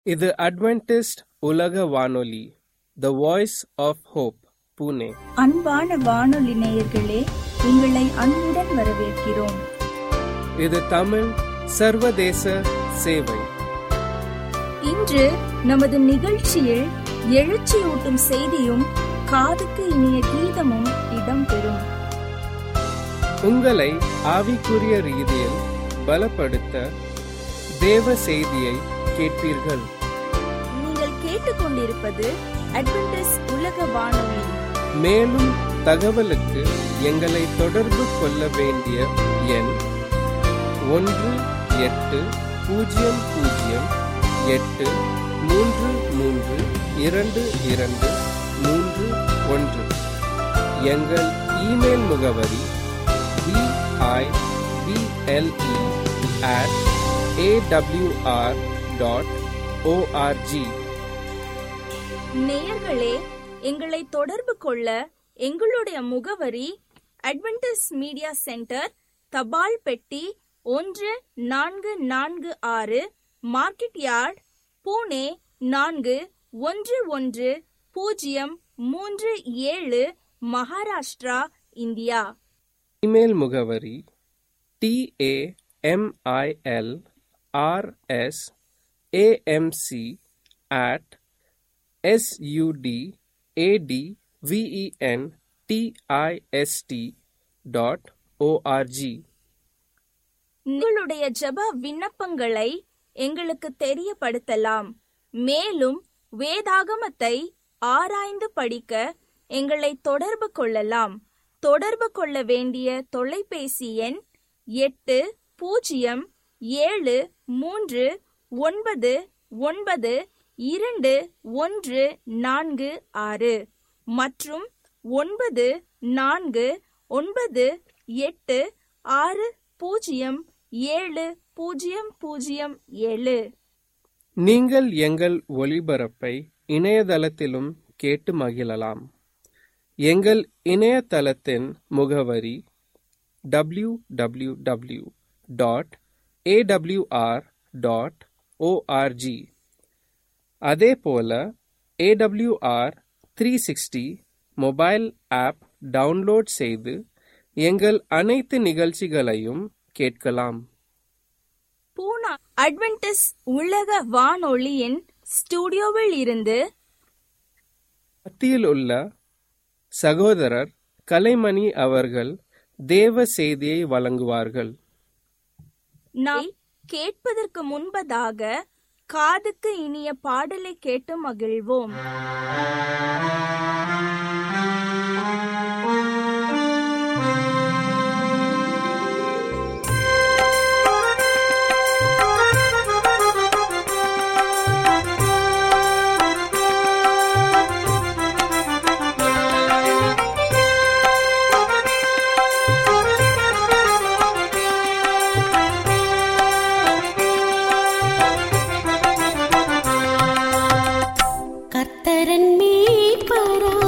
இது அட்வென்டிஸ்ட் உலக வானொலி the voice of hope Pune அன்பான வானொலி நேயர்களே உங்களை அன்புடன் வரவேற்கிறோம் இது தமிழ் சர்வதேச சேவை இன்று நமது நிகழ்ச்சியில் எழுச்சியூட்டும் செய்தியும் காதுக்கு இனிய கீதமும் இடம்பெறும் உங்களை ஆவிக்குரிய ரீதியில் பலப்படுத்த தேவ செய்தியை கேட்பீர்கள் நீங்கள் கேட்டுக்கொண்டிருப்பது அட்வென்டிஸ் உலக வானொலி மேலும் தகவலுக்கு எங்களை தொடர்பு கொள்ள வேண்டிய எண் ஒன்று எட்டு பூஜ்ஜியம் பூஜ்ஜியம் எட்டு மூன்று மூன்று இரண்டு இரண்டு மூன்று ஒன்று எங்கள் இமெயில் முகவரி BIBLE at AWR dot ORG நேயர்களே எங்களை தொடர்பு கொள்ள எங்களுடைய முகவரி அட்வென்டிஸ் மீடியா சென்டர் தபால் பெட்டி ஒன்று நான்கு நான்கு ஆறு மார்க்கெட் யார்ட் பூனே நான்கு ஒன்று ஒன்று பூஜ்ஜியம் மூன்று ஏழு மகாராஷ்டிரா இந்தியா இமெயில் முகவரி TAMIL RS AMC at SUD AD VEN TIST dot ORG உங்களுடைய ஜெப விண்ணப்பங்களை எங்களுக்கு தெரியப்படுத்தலாம் மேலும் வேதாகமத்தை ஆராய்ந்து படிக்க எங்களை தொடர்பு கொள்ளலாம் தொடர்பு கொள்ள வேண்டிய தொலைபேசி எண் எட்டு பூஜ்ஜியம் ஏழு மூன்று ஒன்பது ஒன்பது இரண்டு ஒன்று நான்கு ஆறு மற்றும் ஒன்பது நான்கு ஒன்பது எட்டு ஆறு பூஜ்ஜியம் ஏழு பூஜ்ஜியம் பூஜ்ஜியம் ஏழு நீங்கள் எங்கள் ஒளிபரப்பை இணையதளத்திலும் கேட்டு மகிழலாம் எங்கள் இணையதளத்தின் முகவரி W W W dot AWR dot ORG அதே போல AWR three sixty mobile app download செய்து எங்கள் அனைத்து நிகழ்ச்சிகளையும் கேட்கலாம் பூனா அட்வென்டிஸ் உலக வானொலியின் ஸ்டுடியோவில் இருந்து மத்தியில் உள்ள சகோதரர் கலைமணி அவர்கள் தேவ செய்தியை வழங்குவார்கள் நாம் கேட்பதற்கு முன்பதாக காதுக்கு இனிய பாடலை கேட்டு மகிழ்வோம் கர்த்தரன் மீட்பராய்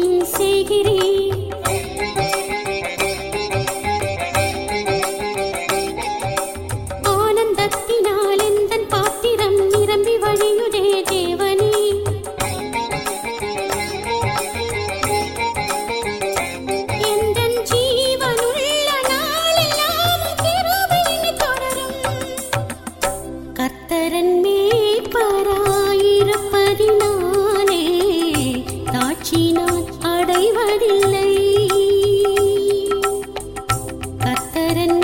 செய்கிறேன் ஆனந்தத்தினால் எந்தன் பாத்திரம் நிரம்பி வழியுதே தேவனே எந்தன் ஜீவனுள்ள நாளெல்லாம் கிருபையினை தொடரும் கர்த்தரன் மேய்ப்பராயிருப்பதினாலே தாட்சி நான் அடைவதில்லை கர்த்தரன்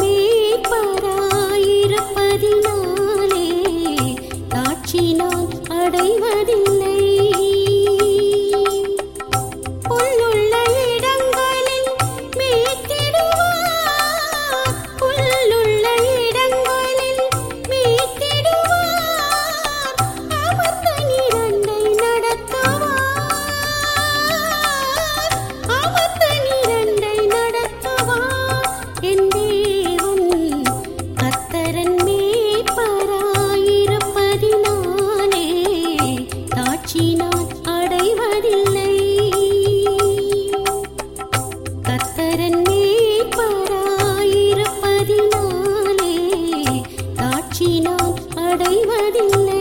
மேய்ப்பராயிருப்பதினாலே தாட்சி நான் அடைவதில்லை புல்லுள்ள இடங்களில் மேய்த்திடுவார் புல்லுள்ள இடங்களில் மேய்த்திடுவார் அமர்ந்த நிரண்டை நடத்துவார் அமர்ந்த நிரண்டை நடத்துவார் என் தேவன் கர்த்தரன் மேய்ப்பராயிருப்பதினாலே தாட்சி நான் அடைவதில்லை கர்த்தரன் மேய்ப்பராயிருப்பதினாலே தாட்சி நான் அடைவதில்லை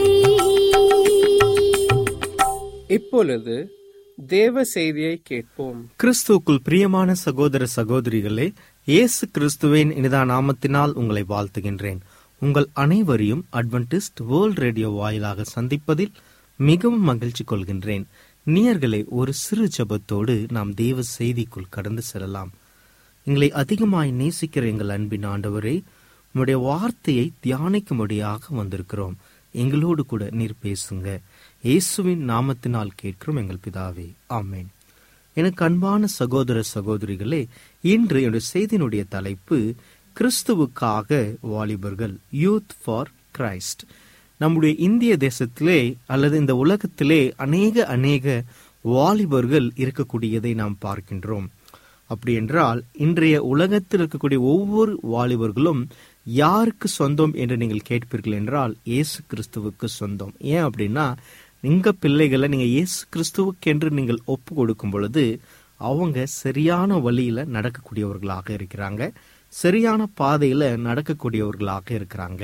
இப்பொழுது தேவ செய்தியை கேட்போம் கிறிஸ்துவுக்குள் பிரியமான சகோதர சகோதரிகளே இயேசு கிறிஸ்துவின் இனிதா நாமத்தினால் உங்களை வாழ்த்துகின்றேன் உங்கள் அனைவரையும் அட்வென்டிஸ்ட் வேர்ல்ட் ரேடியோ வாயிலாக சந்திப்பதில் மிகவும் மகிழ்ச்சி கொள்கின்றேன் நேயர்களே ஒரு சிறு ஜெபத்தோடு நாம் தேவ செய்திக்குள் கடந்து செல்லலாம் எங்களை அதிகமாய் நேசிக்கிற எங்கள் அன்பின் ஆண்டவரே உம்முடைய வார்த்தையை தியானிக்கும்படியாக வந்திருக்கிறோம் எங்களோடு கூட நீர் பேசுங்க இயேசுவின் நாமத்தினால் கேட்கிறோம் எங்கள் பிதாவே ஆமென் எனக்கு அன்பான சகோதர சகோதரிகளே இன்று என்னுடைய செய்தியினுடைய தலைப்பு கிறிஸ்துவுக்காக வாலிபர்கள் யூத் ஃபார் கிரைஸ்ட் நம்முடைய இந்திய தேசத்திலே அல்லது இந்த உலகத்திலே அநேக அநேக வாலிபர்கள் இருக்கக்கூடியதை நாம் பார்க்கின்றோம் அப்படி என்றால் இன்றைய உலகத்தில் இருக்கக்கூடிய ஒவ்வொரு வாலிபர்களும் யாருக்கு சொந்தம் என்று நீங்கள் கேட்பீர்கள் என்றால் இயேசு கிறிஸ்துவுக்கு சொந்தம் ஏன் அப்படின்னா உங்க பிள்ளைகளை நீங்க இயேசு கிறிஸ்துவுக்கென்று நீங்கள் ஒப்பு கொடுக்கும் பொழுது அவங்க சரியான வழியில நடக்கக்கூடியவர்களாக இருக்கிறாங்க சரியான பாதையில நடக்கக்கூடியவர்களாக இருக்கிறாங்க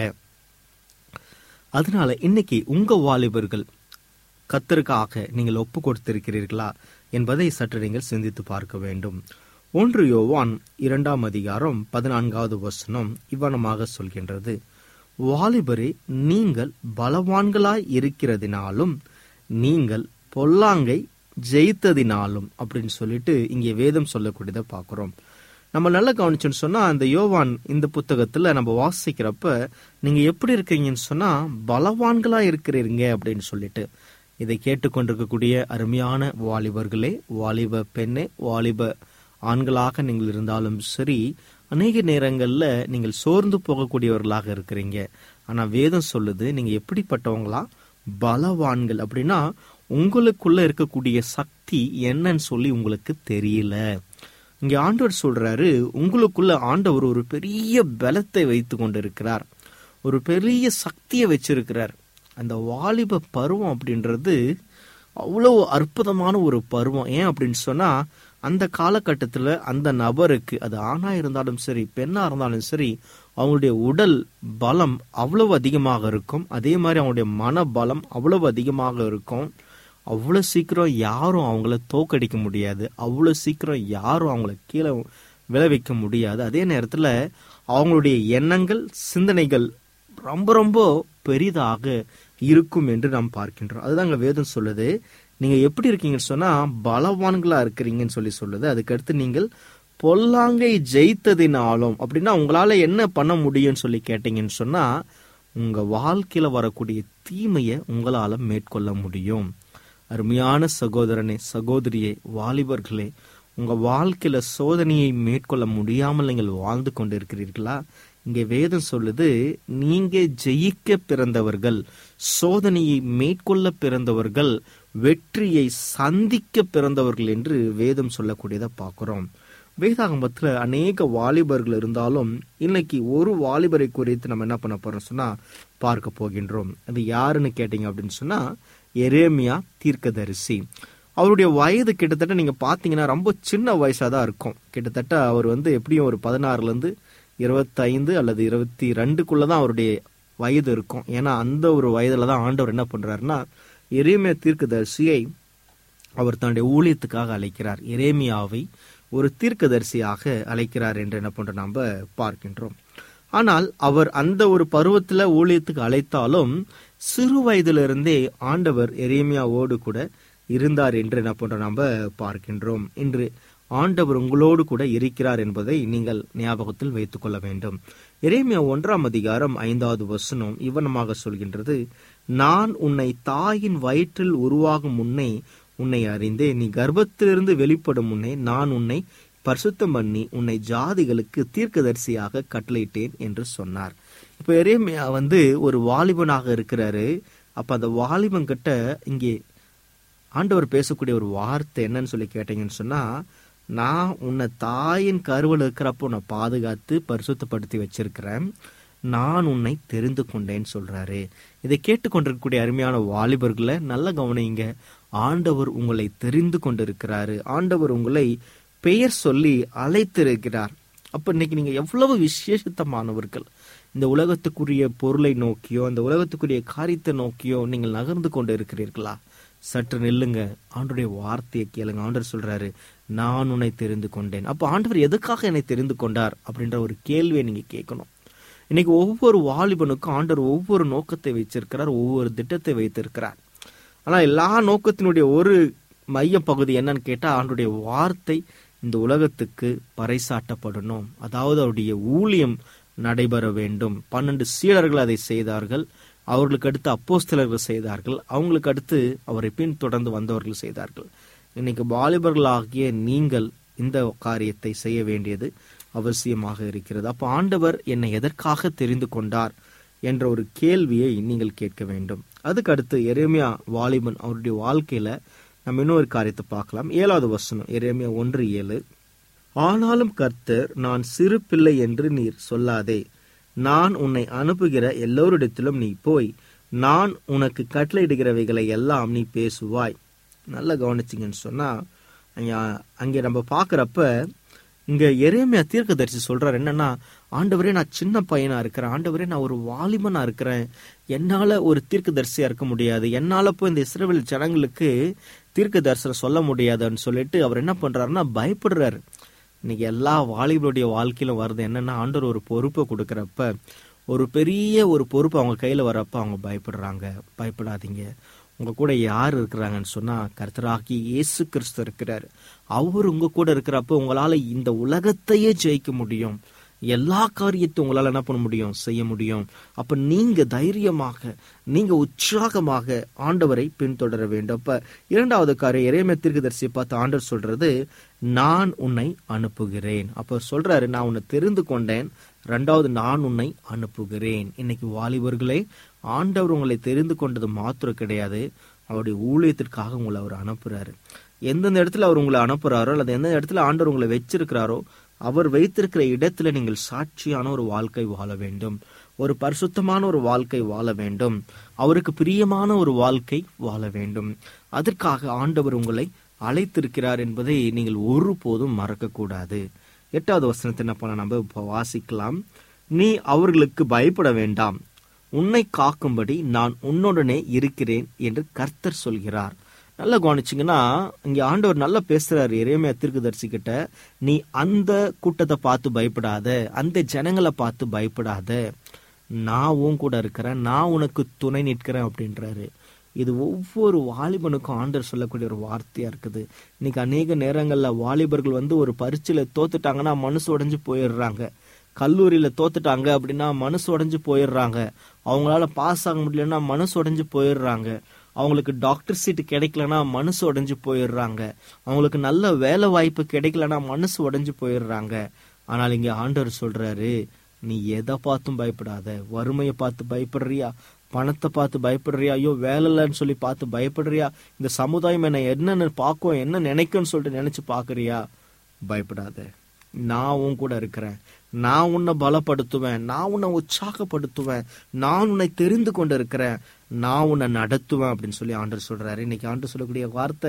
அதனால இன்னைக்கு உங்க வாலிபர்கள் கத்தருக்காக நீங்கள் ஒப்பு கொடுத்திருக்கிறீர்களா என்பதை சற்று நீங்கள் சிந்தித்து பார்க்க வேண்டும் ஒன்று யோவான் இரண்டாம் அதிகாரம் பதினான்காவது வசனம் இவ்வனமாக சொல்கின்றது வாலிபரே நீங்கள் பலவான்களாய் இருக்கிறதினாலும் நீங்கள் பொல்லாங்கை ஜெயித்ததினாலும் அப்படின்னு சொல்லிட்டு இங்கே வேதம் சொல்லக்கூடியதை பார்க்கிறோம் நம்ம நல்லா கவனிச்சோன்னு சொன்னா அந்த யோவான் இந்த புத்தகத்துல நம்ம வாசிக்கிறப்ப நீங்க எப்படி இருக்கீங்கன்னு சொன்னா பலவான்களா இருக்கிறீங்க அப்படின்னு சொல்லிட்டு இதை கேட்டுக்கொண்டிருக்கக்கூடிய அருமையான வாலிபர்களே வாலிப பெண்ணே வாலிப ஆண்களாக நீங்கள் இருந்தாலும் சரி அநேக நேரங்கள்ல நீங்கள் சோர்ந்து போகக்கூடியவர்களாக இருக்கிறீங்க ஆனா வேதம் சொல்லுது நீங்க எப்படிப்பட்டவங்களா பலவான்கள் அப்படின்னா உங்களுக்குள்ள இருக்கக்கூடிய சக்தி என்னன்னு சொல்லி உங்களுக்கு தெரியல இங்க ஆண்டவர் சொல்றாரு உங்களுக்குள்ள ஆண்டவர் ஒரு பெரிய பலத்தை வைத்து கொண்டிருக்கிறார் ஒரு பெரிய சக்தியை வச்சிருக்கிறார் அந்த வாலிப பருவம் அப்படின்றது அவ்வளவு அற்புதமான ஒரு பருவம் ஏன் அப்படின்னு சொன்னா அந்த காலகட்டத்தில் அந்த நபருக்கு அது ஆணா இருந்தாலும் சரி பெண்ணா இருந்தாலும் சரி அவங்களுடைய உடல் பலம் அவ்வளவு அதிகமாக இருக்கும் அதே மாதிரி அவங்களுடைய மன பலம் அவ்வளவு அதிகமாக இருக்கும் அவ்வளோ சீக்கிரம் யாரும் அவங்கள தோக்கடிக்க முடியாது அவ்வளோ சீக்கிரம் யாரும் அவங்கள கீழே விளைவிக்க முடியாது அதே நேரத்தில் அவங்களுடைய எண்ணங்கள் சிந்தனைகள் ரொம்ப ரொம்ப பெரிதாக இருக்கும் என்று நாம் பார்க்கின்றோம் அதுதாங்க வேதம் சொல்லுது நீங்க எப்படி இருக்கீங்கன்னு சொன்னா பலவான்களா இருக்கிறீங்கன்னு சொல்லி சொல்லுது அதுக்கடுத்து நீங்கள் பொல்லாங்கை ஜெயித்ததினாலும் அப்படின்னா உங்களால என்ன பண்ண முடியும்னு சொல்லி கேட்டீங்கன்னு சொன்னா உங்க வாழ்க்கையில வரக்கூடிய தீமையை உங்களால மேற்கொள்ள முடியும் அருமையான சகோதரனே சகோதரியே வாலிபர்களே உங்க வாழ்க்கையில சோதனையை மேற்கொள்ள முடியாமல் நீங்கள் வாழ்ந்து கொண்டிருக்கிறீர்களா இங்கே வேதம் சொல்லுது நீங்க ஜெயிக்க பிறந்தவர்கள் சோதனையை மேற்கொள்ள பிறந்தவர்கள் வெற்றியை சந்திக்க பிறந்தவர்கள் என்று வேதம் சொல்லக்கூடியதை பார்க்கிறோம் வேதாகமத்துல அநேக வாலிபர்கள் இருந்தாலும் இன்னைக்கு ஒரு வாலிபரை குறித்து நம்ம என்ன பண்ண போறோம் சொன்னா பார்க்க போகின்றோம் அது யாருன்னு கேட்டீங்க அப்படின்னு சொன்னா எரேமியா தீர்க்கதரிசி அவருடைய வயது கிட்டத்தட்ட நீங்க பாத்தீங்கன்னா ரொம்ப சின்ன வயசா தான் இருக்கும் கிட்டத்தட்ட அவர் வந்து எப்படியும் ஒரு பதினாறுல இருந்து இருபத்தைந்து அல்லது இருபத்தி ரெண்டுக்குள்ள தான் அவருடைய வயது இருக்கும் ஏன்னா அந்த ஒரு வயதுல தான் ஆண்டவர் என்ன பண்றாருன்னா எரேமியா தீர்க்கதரிசியை அவர் தன்னுடைய ஊழியத்துக்காக அழைக்கிறார் எரேமியாவை ஒரு தீர்க்கதரிசியாக அழைக்கிறார் என்று என்ன பண்றோம் நாம பார்க்கின்றோம் ஆனால் அவர் அந்த ஒரு பருவத்துல ஊழியத்துக்கு அழைத்தாலும் சிறு வயதிலிருந்தே ஆண்டவர் எரேமியாவோடு கூட இருந்தார் என்று என்ன பண்றோம் நாம பார்க்கின்றோம் இன்று ஆண்டவர் உங்களோடு கூட இருக்கிறார் என்பதை நீங்கள் ஞாபகத்தில் வைத்துக் கொள்ள வேண்டும் எரேமியா ஒன்றாம் அதிகாரம் ஐந்தாவது வசனம் இவனமாக சொல்கின்றது நான் உன்னை தாயின் வயிற்றில் உருவாகும் முன்னே உன்னை அறிந்தேன் நீ கர்ப்பத்திலிருந்து வெளிப்படும் முன்னே நான் உன்னை பரிசுத்தம் பண்ணி உன்னை ஜாதிகளுக்கு தீர்க்கதரிசியாக கட்டளையிட்டேன் என்று சொன்னார் இப்ப எரேமியா வந்து ஒரு வாலிபனாக இருக்கிறாரு அப்ப அந்த வாலிபன் கிட்ட இங்கே ஆண்டவர் பேசக்கூடிய ஒரு வார்த்தை என்னன்னு சொல்லி கேட்டீங்கன்னு சொன்னா நான் உன்னை தாயின் கருவில் இருக்கிறப்போ உன்னை பாதுகாத்து பரிசுத்தப்படுத்தி வச்சிருக்கிறேன் நான் உன்னை தெரிந்து கொண்டேன்னு சொல்றாரு இதை கேட்டுக்கொண்டிருக்கக்கூடிய அருமையான வாலிபர்களை நல்ல கவனிங்க ஆண்டவர் உங்களை தெரிந்து கொண்டிருக்கிறாரு ஆண்டவர் உங்களை பெயர் சொல்லி அழைத்திருக்கிறார் அப்ப இன்னைக்கு நீங்க எவ்வளவு விசேஷித்தமானவர்கள் இந்த உலகத்துக்குரிய பொருளை நோக்கியோ இந்த உலகத்துக்குரிய காரியத்தை நோக்கியோ நீங்கள் நகர்ந்து கொண்டு இருக்கிறீர்களா சற்று நில்லுங்க ஆண்டுடைய வார்த்தையை கேளுங்க ஆண்டவர் சொல்றாரு நான் உன்னை தெரிந்து கொண்டேன் அப்ப ஆண்டவர் எதுக்காக என்னை தெரிந்து கொண்டார் அப்படின்ற ஒரு கேள்வியை நீங்க கேட்கணும் இன்னைக்கு ஒவ்வொரு வாலிபனுக்கும் ஆண்டவர் ஒவ்வொரு நோக்கத்தை வைச்சிருக்கிறார் ஒவ்வொரு திட்டத்தை வைத்திருக்கிறார் ஆனா எல்லா நோக்கத்தினுடைய ஒரு மைய பகுதி என்னன்னு கேட்டா ஆண்டுடைய வார்த்தை இந்த உலகத்துக்கு பறைசாட்டப்படணும் அதாவது அவருடைய ஊழியம் நடைபெற வேண்டும் பன்னெண்டு சீடர்கள் அதை செய்தார்கள் அவர்களுக்கு அடுத்து அப்போஸ்தலர்கள் செய்தார்கள் அவங்களுக்கு அடுத்து அவரை பின்தொடர்ந்து வந்தவர்கள் செய்தார்கள் இன்னைக்கு வாலிபர்களாகிய நீங்கள் இந்த காரியத்தை செய்ய வேண்டியது அவசியமாக இருக்கிறது அப்ப ஆண்டவர் என்னை எதற்காக தெரிந்து கொண்டார் என்ற ஒரு கேள்வியை நீங்கள் கேட்க வேண்டும் அதுக்கு அடுத்து எரேமியா வாலிபன் அவருடைய வாழ்க்கையில நம்ம இன்னொரு காரியத்தை பார்க்கலாம் ஏழாவது வசனம் எரேமியா ஒன்று ஏழு ஆனாலும் கர்த்தர் நான் சிறு பிள்ளை என்று நீர் சொல்லாதே நான் உன்னை அனுப்புகிற எல்லோரிடத்திலும் நீ போய் நான் உனக்கு கட்டளையிடுகிறவைகளை எல்லாம் நீ பேசுவாய் நல்லா கவனிச்சிங்கன்னு சொன்னா அங்க அங்கே நம்ம பார்க்கறப்ப இங்க எரேமியா தீர்க்கதரிசி சொல்றாரு என்னன்னா ஆண்டவரே நான் சின்ன பையனா இருக்கிறேன் ஆண்டவரே நான் ஒரு வாலிபனா இருக்கிறேன் என்னால ஒரு தீர்க்கதரிசியா இருக்க முடியாது என்னால போய் இந்த இஸ்ரேல் ஜனங்களுக்கு தீர்க்க தரிசனம் சொல்ல முடியாதுன்னு சொல்லிட்டு அவர் என்ன பண்றாருன்னா பயப்படுறாரு இன்னைக்கு எல்லா வாலிபருடைய வாழ்க்கையிலும் வருது என்னன்னா ஆண்டவர் ஒரு பொறுப்பை கொடுக்கறப்ப ஒரு பெரிய ஒரு பொறுப்பு அவங்க கையில வரப்ப அவங்க பயப்படுறாங்க பயப்படாதீங்க உங்க கூட யார் இருக்கிறாங்கன்னு சொன்னா கர்த்தராகி இயேசு கிறிஸ்து இருக்கிறார் அவர் உங்க கூட இருக்கிறப்ப உங்களால இந்த உலகத்தையே ஜெயிக்க முடியும் எல்லா காரியத்தையும் உங்களால என்ன பண்ண முடியும் செய்ய முடியும் அப்ப நீங்க தைரியமாக நீங்க உற்சாகமாக ஆண்டவரை பின்தொடர வேண்டும் அப்ப இரண்டாவது காரியம் இறைமை தீர்க்கதரிசியை பார்த்து ஆண்டவர் சொல்றது நான் உன்னை அனுப்புகிறேன் அப்ப சொல்றாரு நான் உன்னை தெரிந்து கொண்டேன் ரெண்டாவது நான் உன்னை அனுப்புகிறேன் இன்னைக்கு வாலிபர்களே ஆண்டவர் உங்களை தெரிந்து கொண்டது மாத்திரம் கிடையாது அவருடைய ஊழியத்திற்காக உங்களை அவர் அனுப்புறாரு எந்தெந்த இடத்துல அவர் உங்களை அனுப்புறாரோ அல்லது எந்த இடத்துல ஆண்டவர் உங்களை வச்சிருக்கிறாரோ அவர் வைத்திருக்கிற இடத்துல நீங்கள் சாட்சியான ஒரு வாழ்க்கை வாழ வேண்டும் ஒரு பரிசுத்தமான ஒரு வாழ்க்கை வாழ வேண்டும் அவருக்கு பிரியமான ஒரு வாழ்க்கை வாழ வேண்டும் அதற்காக ஆண்டவர் உங்களை அழைத்திருக்கிறார் என்பதை நீங்கள் ஒருபோதும் மறக்கக்கூடாது எட்டாவது வசனத்தை என்ன பண்ண நம்ம இப்ப வாசிக்கலாம் நீ அவர்களுக்கு பயப்பட வேண்டாம் உன்னை காக்கும்படி நான் உன்னுடனே இருக்கிறேன் என்று கர்த்தர் சொல்கிறார் நல்லா கவனிச்சிங்கன்னா இங்க ஆண்டவர் நல்லா பேசுறாரு இறைமையா தீர்க்கதரிசி கிட்ட நீ அந்த கூட்டத்தை பார்த்து பயப்படாத அந்த ஜனங்களை பார்த்து பயப்படாத நான் உன் கூட இருக்கிறேன் நான் உனக்கு துணை நிற்கிறேன் அப்படின்றாரு இது ஒவ்வொரு வாலிபனுக்கும் ஆண்டர் சொல்லக்கூடிய ஒரு வார்த்தையா இருக்குது இன்னைக்கு அநேக நேரங்கள்ல வாலிபர்கள் வந்து ஒரு பரீட்சையில தோத்துட்டாங்கன்னா மனசு உடைஞ்சு போயிடுறாங்க கல்லூரியில தோத்துட்டாங்க அப்படின்னா மனசு உடைஞ்சு போயிடுறாங்க அவங்களால பாஸ் ஆக முடியலன்னா மனசு உடைஞ்சு போயிடுறாங்க அவங்களுக்கு டாக்டர் சீட்டு கிடைக்கலன்னா மனசு உடைஞ்சு போயிடுறாங்க அவங்களுக்கு நல்ல வேலை வாய்ப்பு கிடைக்கலன்னா மனசு உடைஞ்சு போயிடுறாங்க ஆனால் இங்க ஆண்டவர் சொல்றாரு நீ எதை பார்த்தும் பயப்படாத வறுமையை பார்த்து பயப்படுறியா பணத்தை பார்த்து பயப்படுறியா ஐயோ வேலை இல்லைன்னு சொல்லி பார்த்து பயப்படுறியா இந்த சமுதாயம் என்ன என்னன்னு பார்க்கும் என்ன நினைக்கும்னு சொல்லிட்டு நினைச்சு பாக்குறியா பயப்படாத நான் உன் கூட இருக்கிறேன் நான் உன்னை பலப்படுத்துவேன் நான் உன்னை உற்சாகப்படுத்துவேன் நான் உன்னை தெரிந்து கொண்டு இருக்கிறேன் நான் உன்னை நடத்துவேன் அப்படின்னு சொல்லி ஆண்டர் சொல்றாரு இன்னைக்கு ஆண்டர் சொல்லக்கூடிய வார்த்தை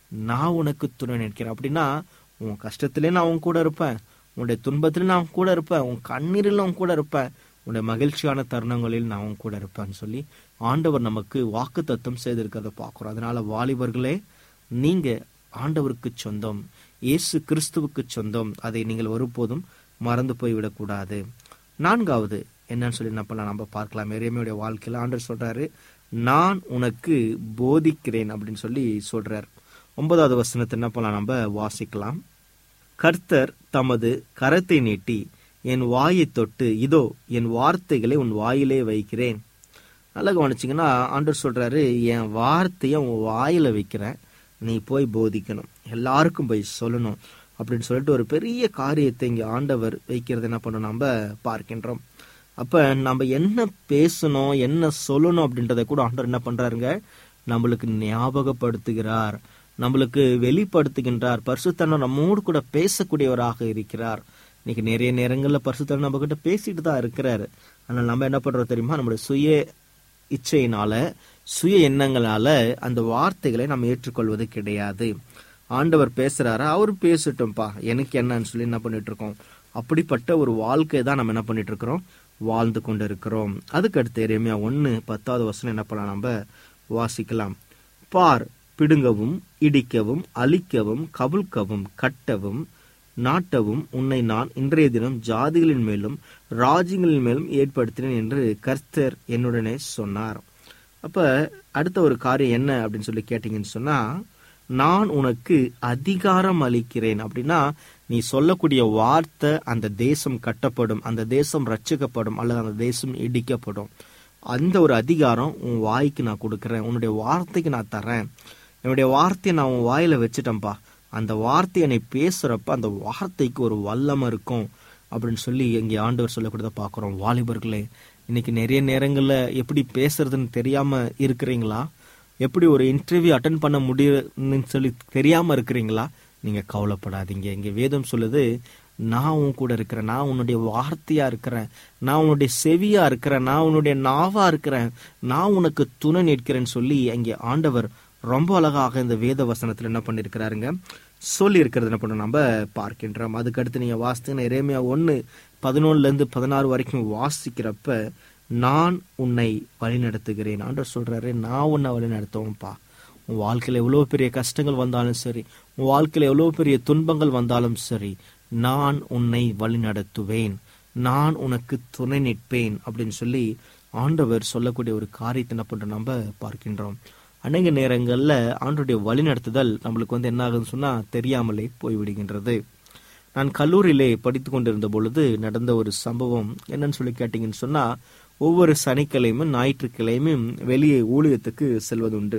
நான் உனக்கு துணை நிற்கிறேன் அப்படின்னா உன் கஷ்டத்திலே நான் உன் கூட இருப்பேன் உன்னுடைய துன்பத்திலே நான் உன் கூட இருப்பேன் உன் கண்ணீரில் உன் கூட இருப்பேன் உன்னுடைய மகிழ்ச்சியான தருணங்களில் நான் உன் கூட இருப்பேன்னு சொல்லி ஆண்டவர் நமக்கு வாக்கு தத்துவம் செய்திருக்கிறத பார்க்குறோம் அதனால வாலிபர்களே நீங்க ஆண்டவருக்கு சொந்தம் இயேசு கிறிஸ்துவுக்கு சொந்தம் அதை நீங்கள் ஒருபோதும் மறந்து போய்விடக்கூடாது நான்காவது என்னன்னு சொல்லி என்ன பண்ணலாம் நம்ம பார்க்கலாம் எரேமியுடைய வாழ்க்கையில ஆண்டவர் சொல்றாரு நான் உனக்கு போதிக்கிறேன் அப்படின்னு சொல்லி சொல்றார் ஒன்பதாவது வசனத்தை என்ன பண்ணலாம் நம்ம வாசிக்கலாம் கர்த்தர் தமது கரத்தை நீட்டி என் வாயை தொட்டு இதோ என் வார்த்தைகளை உன் வாயிலே வைக்கிறேன் நல்லா கவனிச்சிங்கன்னா ஆண்டவர் சொல்றாரு என் வார்த்தையை உன் வாயில வைக்கிறேன் நீ போய் போதிக்கணும் எல்லாருக்கும் போய் சொல்லணும் அப்படின்னு சொல்லிட்டு ஒரு பெரிய காரியத்தை இங்க ஆண்டவர் வைக்கிறது என்ன பண்ண நம்ம பார்க்கின்றோம் அப்ப நம்ம என்ன பேசணும் என்ன சொல்லணும் அப்படின்றத கூட ஆண்டவர் என்ன பண்றாருங்க நம்மளுக்கு ஞாபகப்படுத்துகிறார் நம்மளுக்கு வெளிப்படுத்துகின்றார் பரிசுத்தன்மை நம்மோடு கூட பேசக்கூடியவராக இருக்கிறார் இன்னைக்கு நிறைய நேரங்கள்ல பரிசுத்தன்மை நம்ம கிட்ட பேசிட்டு தான் இருக்கிறாரு ஆனால் நம்ம என்ன பண்றோம் தெரியுமா நம்மளுடைய சுய இச்சையினால சுய எண்ணங்களால அந்த வார்த்தைகளை நம்ம ஏற்றுக்கொள்வது கிடையாது ஆண்டவர் பேசுறாரா அவர் பேசட்டும்பா எனக்கு என்னன்னு சொல்லி என்ன பண்ணிட்டு இருக்கோம் அப்படிப்பட்ட ஒரு வாழ்க்கை தான் நம்ம என்ன பண்ணிட்டு இருக்கிறோம் வாழ்ந்து கொண்டு இருக்கிறோம் அதுக்கு அடுத்து எரேமியா ஒன்னு பத்தாவது வசனம் என்ன பண்ணலாம் நம்ம வாசிக்கலாம் பார் பிடுங்கவும் இடிக்கவும் அழிக்கவும் கவிழ்க்கவும் கட்டவும் நாட்டவும் உன்னை நான் இன்றைய தினம் ஜாதிகளின் மேலும் ராஜ்யங்களின் மேலும் ஏற்படுத்தினேன் என்று கர்த்தர் என்னுடனே சொன்னார் அப்ப அடுத்த ஒரு காரியம் என்ன அப்படின்னு சொல்லி கேட்டீங்கன்னு சொன்னா நான் உனக்கு அதிகாரம் அளிக்கிறேன் அப்படின்னா நீ சொல்லக்கூடிய வார்த்தை அந்த தேசம் கட்டப்படும் அந்த தேசம் ரட்சிக்கப்படும் அல்லது அந்த தேசம் இடிக்கப்படும் அந்த ஒரு அதிகாரம் உன் வாய்க்கு நான் கொடுக்கறேன் உன்னுடைய வார்த்தைக்கு நான் தரேன் என்னுடைய வார்த்தையை நான் உன் வாயில வச்சுட்டேன்ப்பா அந்த வார்த்தையை நீ பேசுறப்ப அந்த வார்த்தைக்கு ஒரு வல்லமை இருக்கும் அப்படின்னு சொல்லி இங்கே ஆண்டவர் சொல்லக்கூடியதை பார்க்குறோம் வாலிபர்களே இன்னைக்கு நிறைய நேரங்கள்ல எப்படி பேசுறதுன்னு தெரியாம இருக்கிறீங்களா எப்படி ஒரு இன்டர்வியூ அட்டன் பண்ண முடியும்னு சொல்லி தெரியாம இருக்கிறீங்களா நீங்க கவலைப்படாதீங்க இங்க வேதம் சொல்லுது நான் உன் கூட இருக்கிறேன் நான் உன்னுடைய வார்த்தையா இருக்கிறேன் நான் உன்னுடைய செவியா இருக்கிறேன் நான் உன்னுடைய நாவா இருக்கிறேன் நான் உனக்கு துணை நிற்கிறேன்னு சொல்லி அங்கே ஆண்டவர் ரொம்ப அழகாக இந்த வேத வசனத்துல என்ன பண்ணிருக்கிறாருங்க சொல்லி இருக்கிறது என்ன பண்ண நம்ம பார்க்கின்றோம் அதுக்கடுத்து நீங்க வாசித்தீங்கன்னா இறைமையா ஒன்னு பதினொன்னுல இருந்து பதினாறு வரைக்கும் வாசிக்கிறப்ப நான் உன்னை வழி நடத்துகிறேன் ஆண்டவர் சொல்றாரு நான் உன்னை வழி நடத்துவேன்ப்பா உன் வாழ்க்கையில எவ்வளவு பெரிய கஷ்டங்கள் வந்தாலும் சரி உன் வாழ்க்கையில எவ்வளவு பெரிய துன்பங்கள் வந்தாலும் சரி நான் உன்னை வழி நடத்துவேன் நான் உனக்கு துணை நிற்பேன் அப்படின்னு சொல்லி ஆண்டவர் சொல்லக்கூடிய ஒரு காரியத்தை என்ன பண்றோம் நம்ம பார்க்கின்றோம் அநேக நேரங்கள்ல ஆண்டுடைய வழி நடத்துதல் நம்மளுக்கு வந்து என்ன ஆகுதுன்னு சொன்னா தெரியாமலே போய்விடுகின்றது நான் கல்லூரியிலே படித்து கொண்டிருந்த பொழுது நடந்த ஒரு சம்பவம் என்னன்னு சொல்லி கேட்டீங்கன்னு சொன்னா ஒவ்வொரு சனிக்கிழமையும் ஞாயிற்றுக்கிழமையும் வெளியே ஊழியத்துக்கு செல்வதுண்டு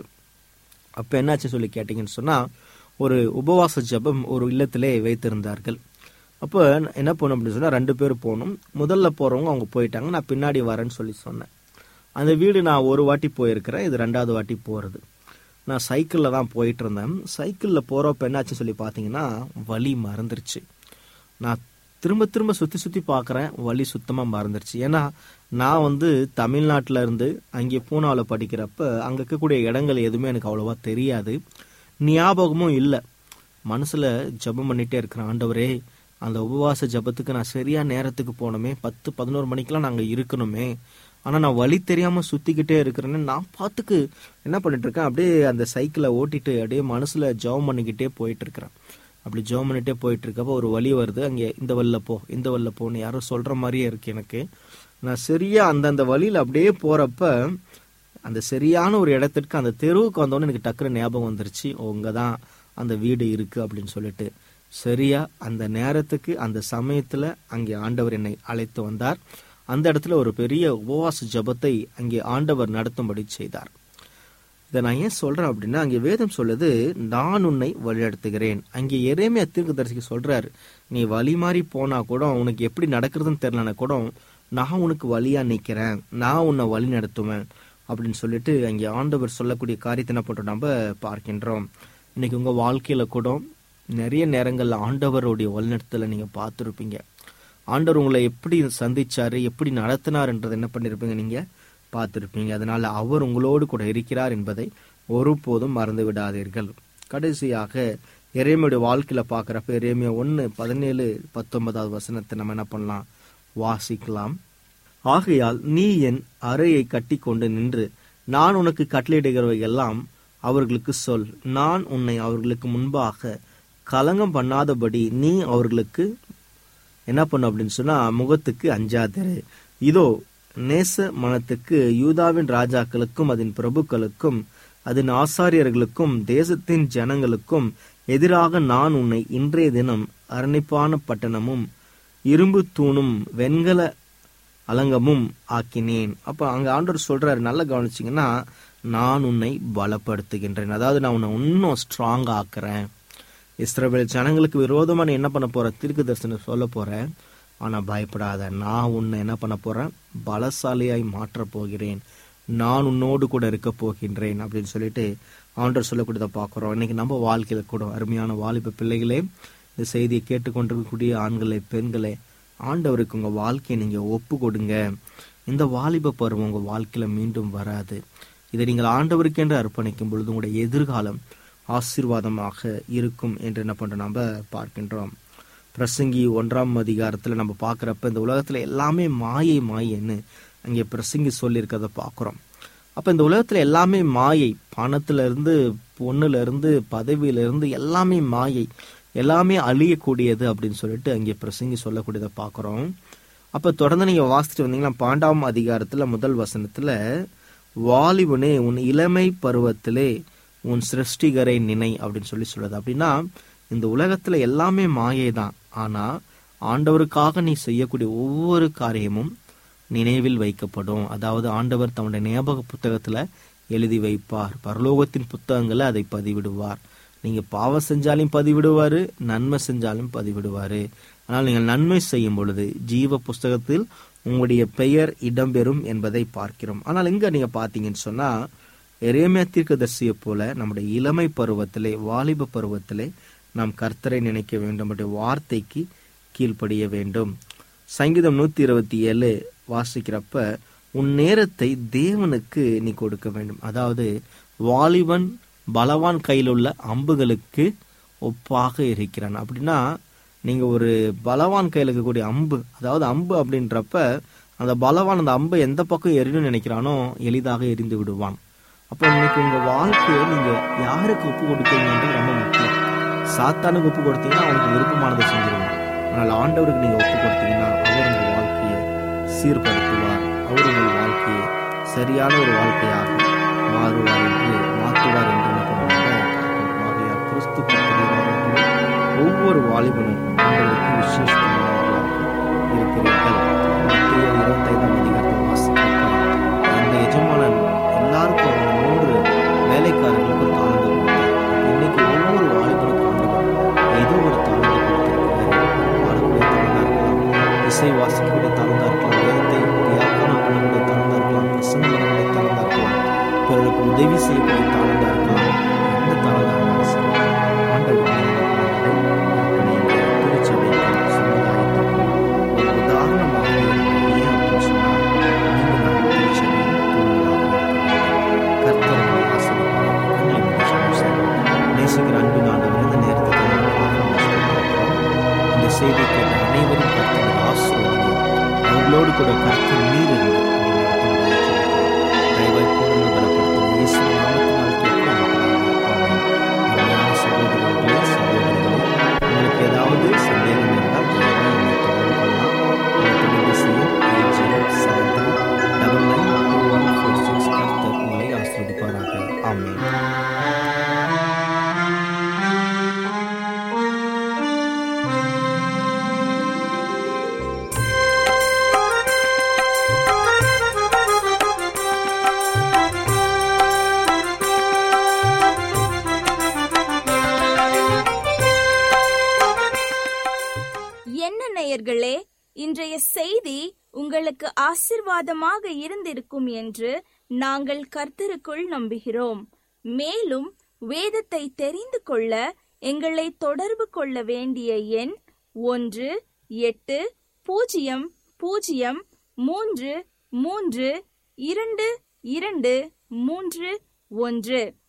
அப்ப என்னாச்சு சொல்லி கேட்டீங்கன்னு சொன்னா ஒரு உபவாச ஜெபம் ஒரு இல்லத்திலே வைத்திருந்தார்கள் அப்போ என்ன பண்ணோம் அப்படின்னு சொன்னா ரெண்டு பேர் போகணும் முதல்ல போறவங்க அவங்க போயிட்டாங்க நான் பின்னாடி வரேன்னு சொல்லி சொன்னேன் அந்த வீடு நான் ஒரு வாட்டி போயிருக்கிறேன் இது ரெண்டாவது வாட்டி போறது நான் சைக்கிளில் தான் போயிட்டு இருந்தேன் சைக்கிளில் போகிறப்ப என்னாச்சு சொல்லி பார்த்தீங்கன்னா வழி மறந்துருச்சு நான் திரும்ப திரும்ப சுற்றி சுற்றி பார்க்குறேன் வழி சுத்தமாக மறந்துருச்சு ஏன்னா நான் வந்து தமிழ்நாட்டில் இருந்து அங்கே பூனாவில் படிக்கிறப்ப அங்கே இருக்கக்கூடிய இடங்கள் எதுவுமே எனக்கு அவ்வளோவா தெரியாது ஞாபகமும் இல்லை மனசில் ஜெபம் பண்ணிகிட்டே இருக்கிறேன் ஆண்டவரே அந்த உபவாச ஜெபத்துக்கு நான் சரியா நேரத்துக்கு போகணுமே பத்து பதினோரு மணிக்கெல்லாம் நாங்கள் இருக்கணுமே ஆனால் நான் வழி தெரியாமல் சுற்றிக்கிட்டே இருக்கிறேன்னு நான் பார்த்துக்கு என்ன பண்ணிட்டு இருக்கேன் அப்படியே அந்த சைக்கிளை ஓட்டிட்டு அப்படியே மனசில் ஜெபம் பண்ணிக்கிட்டே போயிட்டு இருக்கிறேன் அப்படி ஜெபம் பண்ணிட்டே போயிட்டு இருக்கப்போ ஒரு வழி வருது அங்கே இந்த வழில போ இந்த வழில போன்னு யாரும் சொல்ற மாதிரியே இருக்கு எனக்கு நான் சரியா அந்தந்த வழியில அப்படியே போறப்ப அந்த சரியான ஒரு இடத்திற்கு அந்த தெருவுக்கு வந்தோடனே எனக்கு டக்குனு ஞாபகம் வந்துருச்சு உங்க தான் அந்த வீடு இருக்கு அப்படின்னு சொல்லிட்டு சரியா அந்த நேரத்துக்கு அந்த சமயத்துல அங்கே ஆண்டவர் என்னை அழைத்து வந்தார் அந்த இடத்துல ஒரு பெரிய உபவாச ஜபத்தை அங்கே ஆண்டவர் நடத்தும்படி செய்தார் இதை நான் ஏன் சொல்றேன் அப்படின்னா அங்கே வேதம் சொல்லுது நான் உன்னை வழிநடத்துகிறேன் அங்கே எரேமியா தீர்க்கதரிசிக்கு சொல்றாரு நீ வழி மாறி போனா கூட உனக்கு எப்படி நடக்கிறதுன்னு தெரியலனா கூட நான் உனக்கு வழியா நிக்கிறேன் நான் உன்னை வழி நடத்துவேன் அப்படின்னு சொல்லிட்டு அங்கே ஆண்டவர் சொல்லக்கூடிய காரியத்தை என்ன பண்றோம் நம்ம பார்க்கின்றோம் இன்னைக்கு உங்க வாழ்க்கையில கூட நிறைய நேரங்கள்ல ஆண்டவருடைய வழிநடத்தலை நீங்க பார்த்துருப்பீங்க ஆண்டவர் உங்களை எப்படி சந்திச்சாரு எப்படி நடத்தினார்ன்றதை என்ன பண்ணிருப்பீங்க நீங்க பார்த்திருப்பீங்க அதனால அவர் உங்களோடு கூட இருக்கிறார் என்பதை ஒருபோதும் மறந்து விடாதீர்கள் கடைசியாக எரேமியுடைய வாழ்க்கையில பார்க்குறப்ப எரேமியா ஒன்று பதினேழு பத்தொன்பதாவது வசனத்தை நம்ம என்ன பண்ணலாம் வாசிக்கலாம் ஆகையால் நீ என் அறையை கட்டிக்கொண்டு நின்று நான் உனக்கு கட்டளையிடுகிறவை எல்லாம் அவர்களுக்கு சொல் நான் உன்னை அவர்களுக்கு முன்பாக கலங்கம் பண்ணாதபடி நீ அவர்களுக்கு என்ன பண்ணு அப்படின்னு சொன்னா முகத்துக்கு அஞ்சாதிரு இதோ நேச மனத்துக்கு யூதாவின் ராஜாக்களுக்கும் அதன் பிரபுக்களுக்கும் அதன் ஆசாரியர்களுக்கும் தேசத்தின் ஜனங்களுக்கும் எதிராக நான் உன்னை இன்றைய தினம் அரணிப்பான பட்டணமும் இரும்பு தூணும் வெண்கல அலங்கமும் ஆக்கினேன் அப்ப அங்க ஆண்டவர் சொல்றாரு நல்லா கவனிச்சிங்கன்னா நான் உன்னை பலப்படுத்துகின்றேன் அதாவது நான் உன்னை இன்னும் ஸ்ட்ராங் ஆக்குறேன் இஸ்ரவேல் ஜனங்களுக்கு விரோதமா நீ என்ன பண்ண போற தீர்க்க தரிசனம் சொல்ல போறேன் ஆனா பயப்படாத நான் உன்னை என்ன பண்ண போறேன் பலசாலியாய் மாற்றப் போகிறேன் நான் உன்னோடு கூட இருக்க போகின்றேன் அப்படின்னு சொல்லிட்டு ஆண்டவர் சொல்லக்கூடியதை பார்க்குறோம் இன்னைக்கு நம்ம வாழ்க்கையில கூட அருமையான வாலிப பிள்ளைகளே இந்த செய்தியை கேட்டுக்கொண்டிருக்கக்கூடிய ஆண்களே பெண்களே ஆண்டவருக்கு உங்க வாழ்க்கையை நீங்க ஒப்பு கொடுங்க இந்த வாலிப பருவம் உங்க வாழ்க்கையில மீண்டும் வராது இதை நீங்கள் ஆண்டவருக்கு என்று அர்ப்பணிக்கும் பொழுது உங்களுடைய எதிர்காலம் ஆசீர்வாதமாக இருக்கும் என்று என்ன பண்றோம் நம்ம பார்க்கின்றோம் பிரசங்கி ஒன்றாம் அதிகாரத்துல நம்ம பார்க்குறப்ப இந்த உலகத்துல எல்லாமே மாயை மாயைன்னு அங்கே பிரசங்கி சொல்லியிருக்கிறத பார்க்குறோம் அப்ப இந்த உலகத்துல எல்லாமே மாயை பணத்துல இருந்து பொண்ணுல இருந்து பதவியில இருந்து எல்லாமே மாயை எல்லாமே அழியக்கூடியது அப்படின்னு சொல்லிட்டு அங்கே பிரசங்கி சொல்லக்கூடியதை பார்க்குறோம் அப்ப தொடர்ந்து நீங்க வாசிச்சுட்டு வந்தீங்கன்னா பாண்டாம் அதிகாரத்துல முதல் வசனத்துல வாலிபனே உன் இளமை பருவத்திலே உன் சிருஷ்டிகரை நினை அப்படின்னு சொல்லி சொல்லுது அப்படின்னா இந்த உலகத்துல எல்லாமே மாயை தான் ஆனா ஆண்டவருக்காக நீ செய்யக்கூடிய ஒவ்வொரு காரியமும் நினைவில் வைக்கப்படும் அதாவது ஆண்டவர் தன்னுடைய ஞாபக புத்தகத்துல எழுதி வைப்பார் பரலோகத்தின் புத்தகங்களை அதை பதிவிடுவார் நீங்க பாவம் செஞ்சாலும் பதிவிடுவாரு நன்மை செஞ்சாலும் பதிவிடுவாரு ஆனால் நீங்கள் நன்மை செய்யும் பொழுது ஜீவ புஸ்தகத்தில் உங்களுடைய பெயர் இடம்பெறும் என்பதை பார்க்கிறோம் ஆனால் இங்க நீங்க பாத்தீங்கன்னு சொன்னா எரேமியா தீர்க்கதரிசியை போல நம்முடைய இளமை பருவத்திலே வாலிப பருவத்திலே நாம் கர்த்தரை நினைக்க வேண்டும் நம்முடைய வார்த்தைக்கு கீழ்ப்படிய வேண்டும் சங்கீதம் நூத்தி இருபத்தி ஏழு வாசிக்கிறப்ப உன் நேரத்தை தேவனுக்கு நீ கொடுக்க வேண்டும் அதாவது வாலிபன் பலவான் கையில் உள்ள அம்புகளுக்கு ஒப்பாக இருக்கிறான் அப்படின்னா நீங்க ஒரு பலவான் கையில் இருக்கக்கூடிய அம்பு அதாவது அம்பு அப்படின்றப்ப அந்த பலவான் அந்த அம்பை எந்த பக்கம் எரியணும்னு நினைக்கிறானோ எளிதாக எரிந்து விடுவான் அப்போ இன்னைக்கு உங்க வாழ்க்கையை நீங்க யாருக்கு ஒப்பு கொடுக்கீங்கன்றது ரொம்ப முக்கியம் சாத்தானுக்கு ஒப்பு கொடுத்தீங்கன்னா அவனுக்கு விருப்பமானதை செஞ்சிருவான் ஆனால் ஆண்டவருக்கு நீங்க ஒப்பு கொடுத்தீங்கன்னா அவர் உங்க வாழ்க்கையை சீர்படுத்துவார் அவர் உங்கள் வாழ்க்கையை சரியான ஒரு வாழ்க்கையாக மாறுவார் என்று மாற்றுவார் என்று என்ன பண்ணுவாங்க ஆகையால் கிறிஸ்து கர்த்தருடைய ஒவ்வொரு வாலிபனும் உங்களுக்கு விசேஷமானவர்களாக இருக்கிறீர்கள் மத்திய இருபத்தைந்தாம் அதிகாரத்தை வாசிக்கிறப்ப அந்த எஜமானன் எல்லாருக்கும் அந்த மூன்று வேலைக்காரர்களுக்கு தாழ்ந்து கொடுத்தார் இன்னைக்கு ஒவ்வொரு வாலிபனுக்கும் ஆண்டவர் ஏதோ ஒரு தாழ்ந்து கொடுத்திருக்கிறார் பாடக்கூடிய தாழ்ந்தா இருக்கலாம் இசை வாசிக்கக்கூடிய தாழ்ந்தா இருக்கலாம் வேதத்தை வியாக்கியானம் பண்ணக்கூடிய தாழ்ந்தா இருக்கலாம் பிரசங்கம் பண்ணக்கூடிய தாழ்ந்தா இருக்கலாம் பிறருக்கு உதவி செய்யக்கூடிய தாழ்ந்தா இருக்கலாம் எந்த தாழ்ந்தா இருந்தாலும் சரி ஆண்டவர் நீங்க திருச்சபைக்கு சமுதாயத்துக்கு ஒரு உதாரணமாக இருக்கணும். ஏன் அப்படின்னு சொன்னா நீங்க நம்ம திருச்சபையின் தூண்களாக இருக்கிறீங்க. கர்த்தர் உங்களை ஆசீர்வதிப்பார். கண்களை மூடி ஜெபம் செய்வோம். நேசிக்கிற அன்பின் ஆண்டவரே, இந்த நேரத்துக்கு எங்களுக்காக உங்களை ஸ்தோத்திரிக்கிறோம். இந்த செய்தி கேட்ட அனைவரும் கர்த்தரை ஆசீர்வதிங்க. அவர்களோடு கூட கர்த்தர் நீர் இருந்து அவர்களை நடத்தும்படி ஜெபிக்கிறோம். தயவாய் கூட உங்களை பலப்படுத்தும். இயேசு நாமத்தினால் கேட்கிறோம். ஆமென். அருமையான சகோதரர்களே, சகோதரிகளே, உங்களுக்கு ஏதாவது சந்தேகம் இருந்தால் தயவாய் என்னை தொடர்பு கொள்ளலாம். உங்கள் தொலைபேசி எண் 8073 கர்த்தர் உங்களை ஆசீர்வதிப்பாராக. ஆமென். என்ன நேயர்களே இன்றைய செய்தி உங்களுக்கு ஆசிர்வாதமாக இருந்திருக்கும் என்று நாங்கள் கர்த்தருக்குள் நம்புகிறோம் மேலும் வேதத்தை தெரிந்து கொள்ள எங்களை தொடர்பு கொள்ள வேண்டிய எண் ஒன்று எட்டு பூஜ்ஜியம் பூஜ்ஜியம் மூன்று மூன்று இரண்டு இரண்டு மூன்று ஒன்று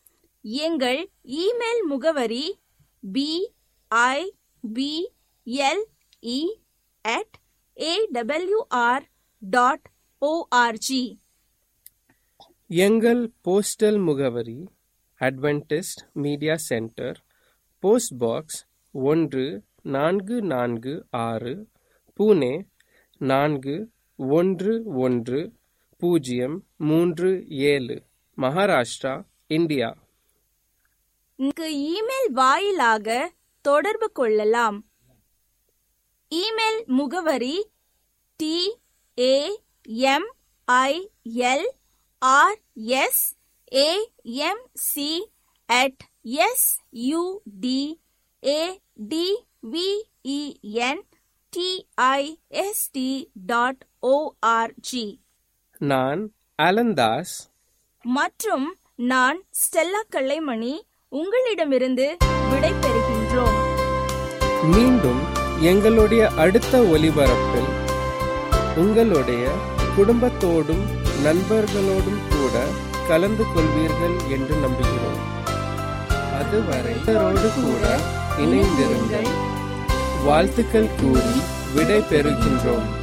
எங்கள் இமெயில் முகவரி B I B L E at AWR dot ORG எங்கள் போஸ்டல் முகவரி Adventist media centre post box ஒன்று நான்கு நான்கு ஆறு புனே நான்கு ஒன்று ஒன்று பூஜ்ஜியம் மூன்று ஏழு மகாராஷ்டிரா இந்தியா இங்கு இமெயில் வாயிலாக தொடர்பு கொள்ளலாம் இமெயில் முகவரி T A M I L R S A M C at S U T A T V E N T I S T dot O R G நான் அலந்தாஸ் மற்றும் நான் ஸ்டெல்லா கல்லைமணி உங்களிடமிருந்து விடை பெறுகின்றோம் மீண்டும் எங்களுடைய அடுத்த ஒலிபரப்பில் உங்களுடைய குடும்பத்தோடும் நண்பர்களோடும் கூட கலந்து கொள்வீர்கள் என்று நம்புகிறோம் அதுவரை இவரோடு கூட இணைந்திருங்கள் வாழ்த்துக்கள் கூறி விடை பெறுகின்றோம்